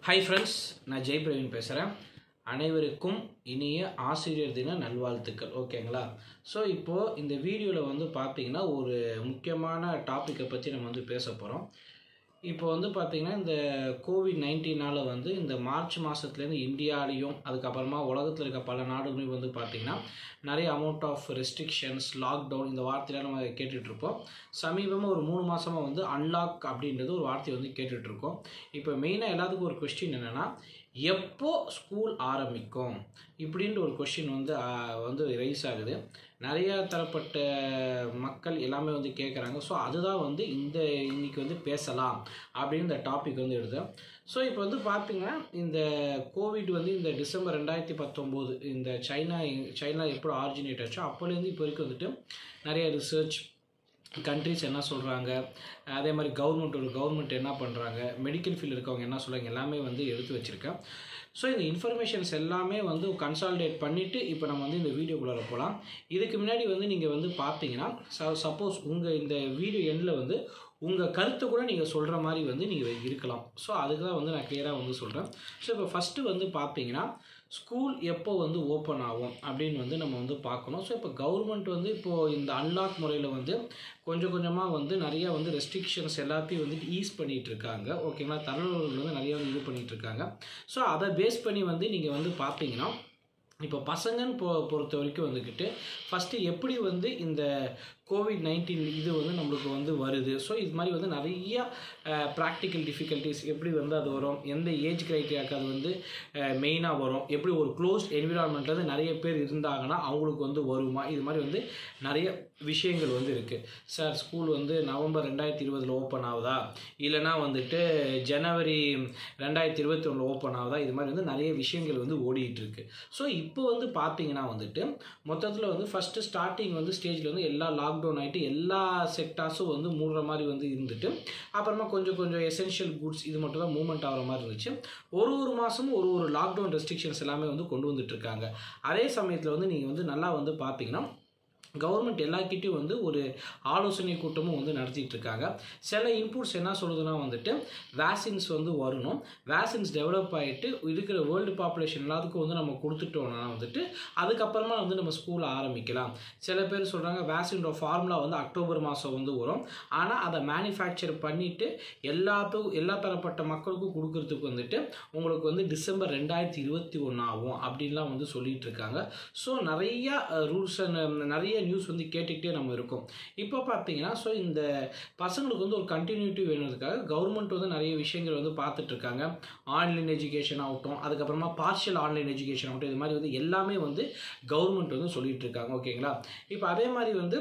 hi friends நான் ஜெய் பிரவீன் பேசுகிறேன் அனைவருக்கும் இனிய ஆசிரியர் தின நல்வாழ்த்துக்கள் ஓகேங்களா ஸோ இப்போது இந்த வீடியோவில் வந்து பார்த்தீங்கன்னா ஒரு முக்கியமான டாப்பிக்கை பற்றி நம்ம வந்து பேச போகிறோம் இப்போ வந்து பார்த்திங்கன்னா இந்த கோவிட் நைன்டீனால் வந்து இந்த மார்ச் மாதத்துலேருந்து இந்தியாலேயும் அதுக்கப்புறமா உலகத்தில் இருக்க பல நாடுகளையும் வந்து பார்த்திங்கன்னா நிறைய அமௌண்ட் ஆஃப் ரெஸ்ட்ரிக்ஷன்ஸ் லாக்டவுன் இந்த வார்த்தையெல்லாம் நம்ம கேட்டுட்ருப்போம் சமீபமாக ஒரு மூணு மாதமாக வந்து அன்லாக் அப்படின்றது ஒரு வார்த்தையை வந்து கேட்டுட்ருக்கோம் இப்போ மெயினாக எல்லாத்துக்கும் ஒரு கொஸ்டின் என்னென்னா எப்போ ஸ்கூல் ஆரம்பிக்கும் இப்படின்ற ஒரு கொஷின் வந்து ஆஹ், வந்து ரைஸ் ஆகுது நிறைய தரப்பட்ட மக்கள் எல்லாமே வந்து கேட்குறாங்க ஸோ அதுதான் வந்து இந்த இன்னைக்கு வந்து பேசலாம் அப்படின்னு இந்த டாபிக் வந்து எடுத்து ஸோ இப்போ வந்து பார்த்தீங்கன்னா இந்த கோவிட் வந்து இந்த டிசம்பர் ரெண்டாயிரத்தி பத்தொம்போது இந்த சைனா சைனா எப்போ ஆரிஜினேட் ஆச்சோ அப்போலேருந்து இப்போ வரைக்கும் வந்துட்டு நிறைய ரிசர்ச் கண்ட்ரிஸ் என்ன சொல்கிறாங்க அதே மாதிரி கவர்மெண்ட் ஒரு கவர்மெண்ட் என்ன பண்ணுறாங்க மெடிக்கல் ஃபீல்டு இருக்கவங்க என்ன சொல்கிறாங்க எல்லாமே வந்து எடுத்து வச்சுருக்கேன் ஸோ இந்த இன்ஃபர்மேஷன்ஸ் எல்லாமே வந்து கன்சால்டேட் பண்ணிவிட்டு இப்போ நம்ம வந்து இந்த வீடியோக்குள்ளார போகலாம் இதுக்கு முன்னாடி வந்து நீங்கள் வந்து பார்த்தீங்கன்னா சப்போஸ் உங்கள் இந்த வீடியோ எண்டில் வந்து உங்கள் கருத்தை கூட நீங்கள் சொல்கிற மாதிரி வந்து நீங்கள் இருக்கலாம் ஸோ அதுக்கு தான் வந்து நான் கிளியராக வந்து சொல்கிறேன் ஸோ இப்போ ஃபஸ்ட்டு வந்து பார்த்தீங்கன்னா ஸ்கூல் எப்போ வந்து ஓப்பன் ஆகும் அப்படின்னு வந்து நம்ம வந்து பார்க்கணும் ஸோ இப்போ கவர்மெண்ட் வந்து இப்போது இந்த அன்லாக் முறையில் வந்து கொஞ்சம் கொஞ்சமாக வந்து நிறைய வந்து ரெஸ்ட்ரிக்ஷன்ஸ் எல்லாத்தையும் வந்துட்டு ஈஸ் பண்ணிகிட்டு இருக்காங்க ஓகேங்களா தலைவர்கள் வந்து நிறைய வந்து இது பண்ணிகிட்டு இருக்காங்க ஸோ அதை பேஸ் பண்ணி வந்து நீங்கள் வந்து பார்த்தீங்கன்னா இப்போ பசங்கன்னு பொ பொறுத்த வரைக்கும் வந்துக்கிட்டு ஃபஸ்ட்டு எப்படி வந்து இந்த கோவிட் நைன்டீன் இது வந்து நம்மளுக்கு வந்து வருது ஸோ இது மாதிரி வந்து நிறைய ப்ராக்டிக்கல் டிஃபிகல்ட்டிஸ் எப்படி வந்து அது வரும் எந்த ஏஜ் க்ரைட்டீரியாவுக்கு அது வந்து மெயினாக வரும் எப்படி ஒரு க்ளோஸ்ட் என்விரான்மெண்ட்டில் நிறைய பேர் இருந்தாங்கன்னா அவங்களுக்கு வந்து வருமா இது மாதிரி வந்து நிறைய விஷயங்கள் வந்து இருக்குது சார் ஸ்கூல் வந்து நவம்பர் ரெண்டாயிரத்தி இருபதில் ஓப்பன் ஆகுதா இல்லைனா வந்துட்டு ஜனவரி ரெண்டாயிரத்தி இருபத்தி ஒன்றில் ஓப்பன் ஆகுதா இது மாதிரி வந்து நிறைய விஷயங்கள் வந்து ஓடிட்டு இருக்கு ஸோ இப்போ வந்து பார்த்தீங்கன்னா வந்துட்டு மொத்தத்தில் வந்து ஃபஸ்ட்டு ஸ்டார்டிங் வந்து ஸ்டேஜில் வந்து எல்லா லாக்டவுன் ஆகிட்டு எல்லா செக்டார்ஸும் வந்து மூடுற மாதிரி வந்து இருந்துட்டு அப்புறமா கொஞ்சம் கொஞ்சம் எசென்ஷியல் குட்ஸ் இது மட்டும் தான் மூவ்மெண்ட் ஆகிற மாதிரி இருந்துச்சு ஒரு ஒரு மாதமும் ஒரு ஒரு லாக்டவுன் ரெஸ்ட்ரிக்ஷன்ஸ் எல்லாமே வந்து கொண்டு வந்துட்டு இருக்காங்க அதே சமயத்தில் வந்து நீங்கள் வந்து நல்லா வந்து பார்த்தீங்கன்னா கவர்மெண்ட் எல்லாக்கிட்டையும் வந்து ஒரு ஆலோசனை கூட்டமும் வந்து நடத்திட்டு இருக்காங்க சில இன்புட்ஸ் என்ன சொல்லுதுன்னா வந்துட்டு வேக்சின்ஸ் வந்து வரணும் வேக்சின்ஸ் டெவலப் ஆகிட்டு இருக்கிற வேர்ல்டு பாப்புலேஷன் எல்லாத்துக்கும் வந்து நம்ம கொடுத்துட்டோம்னா வந்துட்டு அதுக்கப்புறமா வந்து நம்ம ஸ்கூல் ஆரம்பிக்கலாம் சில பேர் சொல்கிறாங்க வேக்சினோட ஃபார்முலா வந்து அக்டோபர் மாதம் வந்து வரும் ஆனால் அதை மேனுஃபேக்சர் பண்ணிவிட்டு எல்லாத்துக்கும் எல்லா தரப்பட்ட மக்களுக்கும் கொடுக்கறதுக்கு வந்துட்டு உங்களுக்கு வந்து டிசம்பர் ரெண்டாயிரத்தி இருபத்தி ஒன்று ஆகும் அப்படின்லாம் வந்து சொல்லிட்டு இருக்காங்க ஸோ நிறைய ரூல்ஸ் அண்ட் நிறைய நியூஸ் வந்து கேட்டுக்கிட்டே நம்ம இருக்கோம் இப்போ பார்த்தீங்கன்னா ஸோ இந்த பசங்களுக்கு வந்து ஒரு கண்டினியூட்டி வேணுறதுக்காக கவர்மெண்ட் வந்து நிறைய விஷயங்கள் வந்து பார்த்துட்டு இருக்காங்க ஆன்லைன் எஜுகேஷன் ஆகட்டும் அதுக்கப்புறமா பார்ஷியல் ஆன்லைன் எஜுகேஷன் ஆகட்டும் இது மாதிரி வந்து எல்லாமே வந்து கவர்மெண்ட் வந்து சொல்லிட்டு இருக்காங்க ஓகேங்களா இப்போ அதே மாதிரி வந்து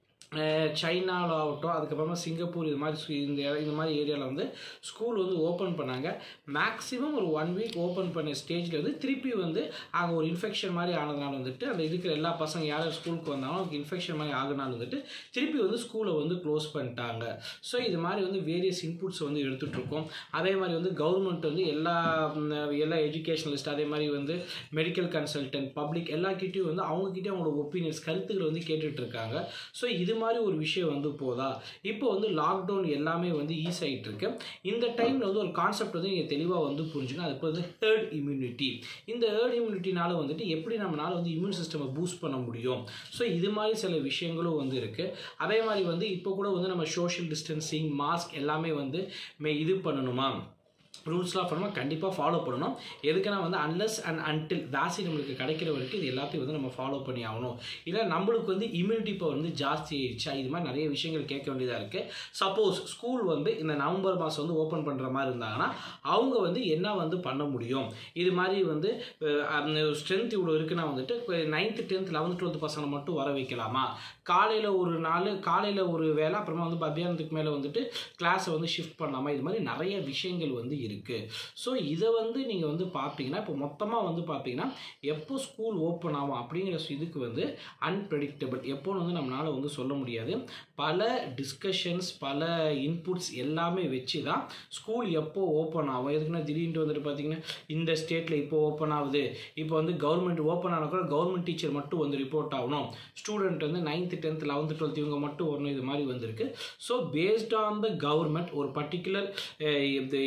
சைனாவில் ஆகட்டும் அதுக்கப்புறமா சிங்கப்பூர் இது மாதிரி சு- இந்த இந்த மாதிரி ஏரியாவில் வந்து ஸ்கூல் வந்து ஓப்பன் பண்ணாங்க மேக்ஸிமம் ஒரு ஒன் வீக் ஓப்பன் பண்ண ஸ்டேஜில் வந்து திருப்பி வந்து அங்கே ஒரு இன்ஃபெக்ஷன் மாதிரி ஆனதுனால வந்துட்டு அந்த இருக்கிற எல்லா பசங்க யார் யார் ஸ்கூலுக்கு வந்தாலும் அவங்களுக்கு இன்ஃபெக்ஷன் மாதிரி ஆகுனால வந்துட்டு திருப்பி வந்து ஸ்கூலை வந்து க்ளோஸ் பண்ணிட்டாங்க ஸோ இது மாதிரி வந்து வேரியஸ் இன்புட்ஸ் வந்து எடுத்துகிட்டு இருக்கோம் அதே மாதிரி வந்து கவர்மெண்ட் வந்து எல்லா ம், எல்லா எஜுகேஷனலிஸ்ட் அதே மாதிரி வந்து மெடிக்கல் கன்சல்டன்ட் பப்ளிக் எல்லாக்கிட்டையும் வந்து அவங்கக்கிட்டே அவங்களோட ஒப்பீனியன்ஸ் கருத்துக்களை வந்து கேட்டுட்டு இருக்காங்க ஸோ இது மாதிரி ஒரு விஷயம் வந்து போதா இப்போ வந்து லாக்டவுன் எல்லாமே வந்து ஈஸ் ஆகிட்டு இருக்கு இந்த டைமில் வந்து ஒரு கான்செப்ட் வந்து நீங்கள் தெளிவாக வந்து புரிஞ்சுங்க அது வந்து ஹேர்ட் இம்யூனிட்டி இந்த ஹேர்ட் இம்யூனிட்டினால வந்துட்டு எப்படி நம்மளால வந்து இம்யூன் சிஸ்டமை பூஸ்ட் பண்ண முடியும் ஸோ இது மாதிரி சில விஷயங்களும் வந்து இருக்குது அதே மாதிரி வந்து இப்போ கூட வந்து நம்ம சோஷியல் டிஸ்டன்சிங் மாஸ்க் எல்லாமே வந்து மே இது பண்ணணுமா ரூல்ஸ்லாம் பண்ணணும் கண்டிப்பாக ஃபாலோ பண்ணணும் எதுக்குன்னா வந்து அன்லஸ் அண்ட் அன்டில் வேக்சின் நம்மளுக்கு கிடைக்கிற வரைக்கும் இது எல்லாத்தையும் வந்து நம்ம ஃபாலோ பண்ணி ஆகணும் இல்லை நம்மளுக்கு வந்து இம்யூனிட்டி பவர் வந்து ஜாஸ்தி ஆயிடுச்சா இது மாதிரி நிறைய விஷயங்கள் கேட்க வேண்டியதாக இருக்குது சப்போஸ் ஸ்கூல் வந்து இந்த நவம்பர் மாதம் வந்து ஓப்பன் பண்ணுற மாதிரி இருந்தாங்கன்னா அவங்க வந்து என்ன வந்து பண்ண முடியும் இது மாதிரி வந்து ஸ்ட்ரென்த் இவ்வளோ இருக்குன்னா வந்துட்டு நைன்த்து டென்த் லெவன்த் டுவெல்த் பசங்களை மட்டும் வர வைக்கலாமா காலையில் ஒரு நாள் காலையில் ஒரு வேலை அப்புறமா வந்து மத்தியானத்துக்கு மேலே வந்துட்டு கிளாஸை வந்து ஷிஃப்ட் பண்ணாமா இது மாதிரி நிறைய விஷயங்கள் வந்து இருக்குது ஸோ இதை வந்து நீங்கள் வந்து பார்த்தீங்கன்னா இப்போ மொத்தமாக வந்து பார்த்தீங்கன்னா எப்போ ஸ்கூல் ஓப்பன் ஆகும் அப்படிங்கிற இதுக்கு வந்து அன்பிரடிக்டபிள் எப்போன்னு வந்து நம்மளால் வந்து சொல்ல முடியாது பல டிஸ்கஷன்ஸ் பல இன்புட்ஸ் எல்லாமே வச்சு தான் ஸ்கூல் எப்போ ஓப்பன் ஆகும் எதுக்குன்னா திடீர்னு வந்துட்டு பார்த்தீங்கன்னா இந்த ஸ்டேட்டில் இப்போ ஓப்பன் ஆகுது இப்போ வந்து கவர்மெண்ட் ஓப்பன் ஆனால் கூட கவர்மெண்ட் டீச்சர் மட்டும் வந்து ரிப்போர்ட் ஆகணும் ஸ்டூடெண்ட் வந்து நைன்த்து டென்த் லெவன்த்து டுவெல்த் இவங்க மட்டும் வரணும் இது மாதிரி வந்திருக்கு so based on the government ஒரு பர்டிகுலர் இந்த ஏரியா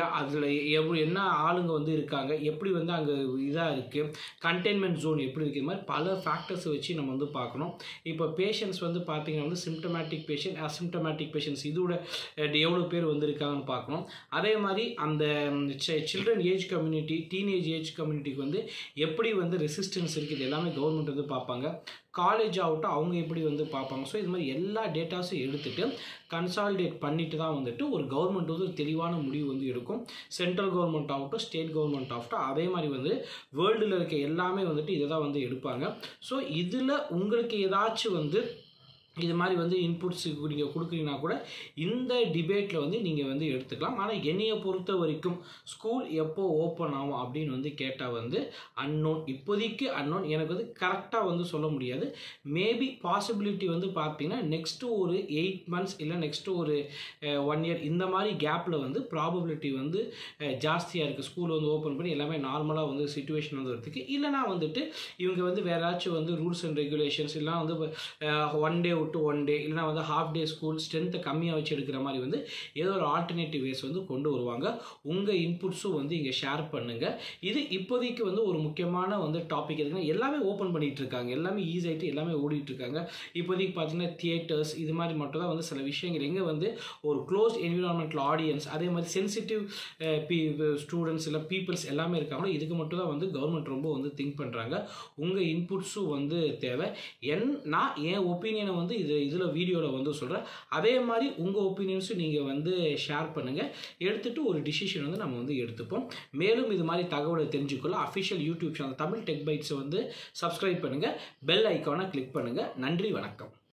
அதில் எவ்வளோ என்ன ஆளுங்க வந்து இருக்காங்க எப்படி வந்து அங்கே இதாக இருக்குது கண்டெய்ன்மெண்ட் ஜோன் எப்படி இருக்குது இது மாதிரி பல ஃபேக்டர்ஸை வச்சு நம்ம வந்து பார்க்கணும் இப்போ பேஷண்ட்ஸ் வந்து பார்த்தீங்கன்னா வந்து சிம்டமேட்டிக் பேஷண்ட் அசிம்டமேட்டிக் பேஷண்ட்ஸ் இதோட அஹ், எவ்வளோ பேர் வந்து இருக்காங்கன்னு பார்க்கணும் அதே மாதிரி அந்த children age community teenage age கம்யூனிட்டிக்கு வந்து எப்படி வந்து ரெசிஸ்டன்ஸ் இருக்குது எல்லாமே கவர்மெண்ட் வந்து பார்ப்பாங்க காலேஜ் ஆகட்டும் அவங்க எப்படி வந்து பார்ப்பாங்க ஸோ இது மாதிரி எல்லா டேட்டாஸும் எடுத்துகிட்டு கன்சாலிடேட் பண்ணிட்டு தான் வந்துட்டு ஒரு கவர்மெண்ட் வந்து ஒரு தெளிவான முடிவு வந்து எடுக்கும் சென்ட்ரல் கவர்மெண்ட் ஆகட்டும் ஸ்டேட் கவர்மெண்ட் ஆகட்டும் அதே மாதிரி வந்து வேர்ல்டில் இருக்க எல்லாமே வந்துட்டு இதை தான் வந்து எடுப்பாங்க ஸோ இதில் உங்களுக்கு ஏதாச்சும் வந்து இது மாதிரி வந்து இன்புட்ஸ் நீங்கள் கொடுக்குறீங்கன்னா கூட இந்த டிபேட்டில் வந்து நீங்கள் வந்து எடுத்துக்கலாம் ஆனால் என்னையை பொறுத்த வரைக்கும் ஸ்கூல் எப்போ ஓப்பன் ஆகும் அப்படின்னு வந்து கேட்டால் வந்து அன்னோன் இப்போதைக்கு அன்னோன் எனக்கு வந்து கரெக்டாக வந்து சொல்ல முடியாது மேபி பாசிபிலிட்டி வந்து பார்த்தீங்கன்னா நெக்ஸ்ட்டு ஒரு எயிட் மந்த்ஸ் இல்லை நெக்ஸ்ட்டு ஒரு ஒன் இயர் இந்த மாதிரி கேப்பில் வந்து ப்ராபபிலிட்டி வந்து ஜாஸ்தியாக இருக்குது ஸ்கூல் வந்து ஓப்பன் பண்ணி எல்லாமே நார்மலாக வந்து சுச்சுவேஷன் வந்து வரதுக்கு இல்லைனா வந்துட்டு இவங்க வந்து வேற ஏதாச்சும் வந்து ரூல்ஸ் அண்ட் ரெகுலேஷன்ஸ் இல்லைனா வந்து ஒன் டே விட்டு ஒன் டே இல்லைனா வந்து ஹாஃப் டே ஸ்கூல் ஸ்ட்ரென்த்தை கம்மியாக வச்சு எடுக்கிற மாதிரி வந்து ஏதோ ஒரு ஆல்டர்னேட்டிவ் வேஸ் வந்து கொண்டு வருவாங்க உங்கள் இன்புட்ஸும் வந்து இங்கே ஷேர் பண்ணுங்கள் இது இப்போதைக்கு வந்து ஒரு முக்கியமான வந்து டாபிக் எதுக்குன்னா எல்லாமே ஓப்பன் பண்ணிட்டு இருக்காங்க எல்லாமே ஈஸி ஆகிட்டு எல்லாமே ஓடிட்டு இருக்காங்க இப்போதைக்கு பார்த்தீங்கன்னா தியேட்டர்ஸ் இது மாதிரி மட்டும் தான் வந்து சில விஷயங்கள் எங்கே வந்து ஒரு க்ளோஸ் என்விரான்மெண்டல் ஆடியன்ஸ் அதே மாதிரி சென்சிட்டிவ் பீ ஸ்டூடெண்ட்ஸ் இல்லை பீப்புள்ஸ் எல்லாமே இருக்காங்களோ இதுக்கு மட்டும் தான் வந்து கவர்மெண்ட் ரொம்ப வந்து திங்க் பண்ணுறாங்க உங்கள் இன்புட்ஸும் வந்து தேவை என் நான் என் ஒப்பீனியனை வந்து இது இதில் வீடியோவில் வந்து சொல்கிறேன் அதே மாதிரி உங்கள் ஒப்பீனியன்ஸும் நீங்கள் வந்து ஷேர் பண்ணுங்கள் எடுத்துகிட்டு ஒரு டிசிஷன் வந்து நம்ம வந்து எடுத்துப்போம் மேலும் இது மாதிரி தகவலை தெரிஞ்சுக்கொள்ள official YouTube channel Tamil tech பைட்ஸை வந்து சப்ஸ்கிரைப் பண்ணுங்கள் பெல் ஐக்கானை கிளிக் பண்ணுங்கள் நன்றி வணக்கம்